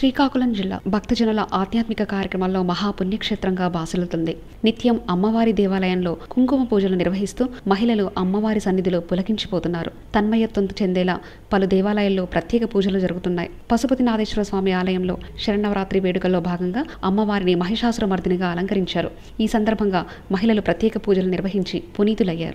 శ్రీకాకుళం జిల్లా భక్తజనుల ఆధ్యాత్మిక కార్యక్రమాల్లో మహాపుణ్యక్షేత్రంగా బాసులుతుంది నిత్యం అమ్మవారి దేవాలయంలో కుంకుమ పూజలు నిర్వహిస్తూ మహిళలు అమ్మవారి సన్నిధిలో పులకించిపోతున్నారు తన్మయత్వం చెందేలా పలు దేవాలయాల్లో ప్రత్యేక పూజలు జరుగుతున్నాయి పశుపతినాథేశ్వర స్వామి ఆలయంలో శరణవరాత్రి వేడుకల్లో భాగంగా అమ్మవారిని మహిషాసురమర్దినిగా అలంకరించారు ఈ సందర్భంగా మహిళలు ప్రత్యేక పూజలు నిర్వహించి పునీతులయ్యారు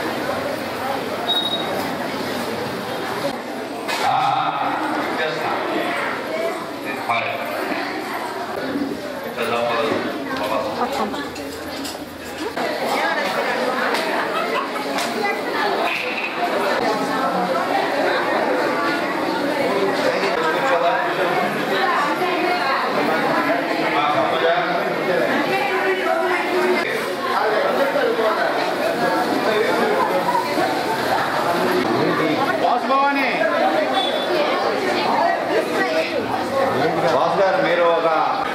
బాస్ భవాని బాస్ గారు మీరు ఒక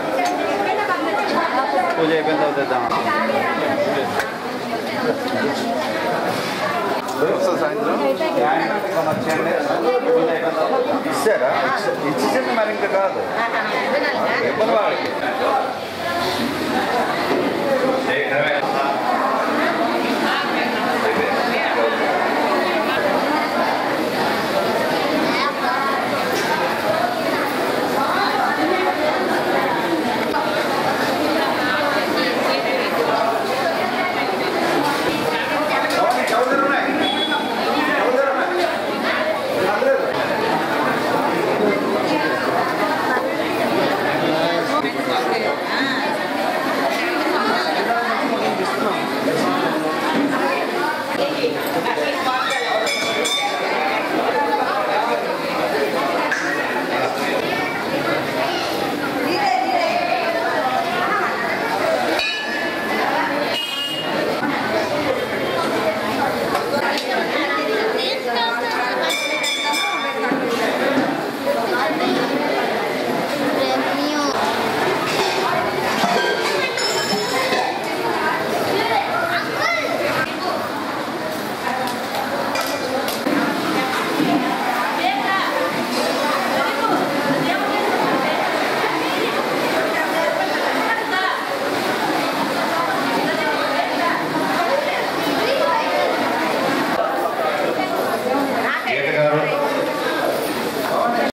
పూజ అయిపోయిన తర్వాత తెద్దాం వస్తా సాయంత్రం సాయంత్రం వచ్చేయండి. పూజ అయిపోయిన తర్వాత ఇచ్చారా ఇచ్చేసింది మరి ఇంకా కాదు ఇబ్బంది వాళ్ళకి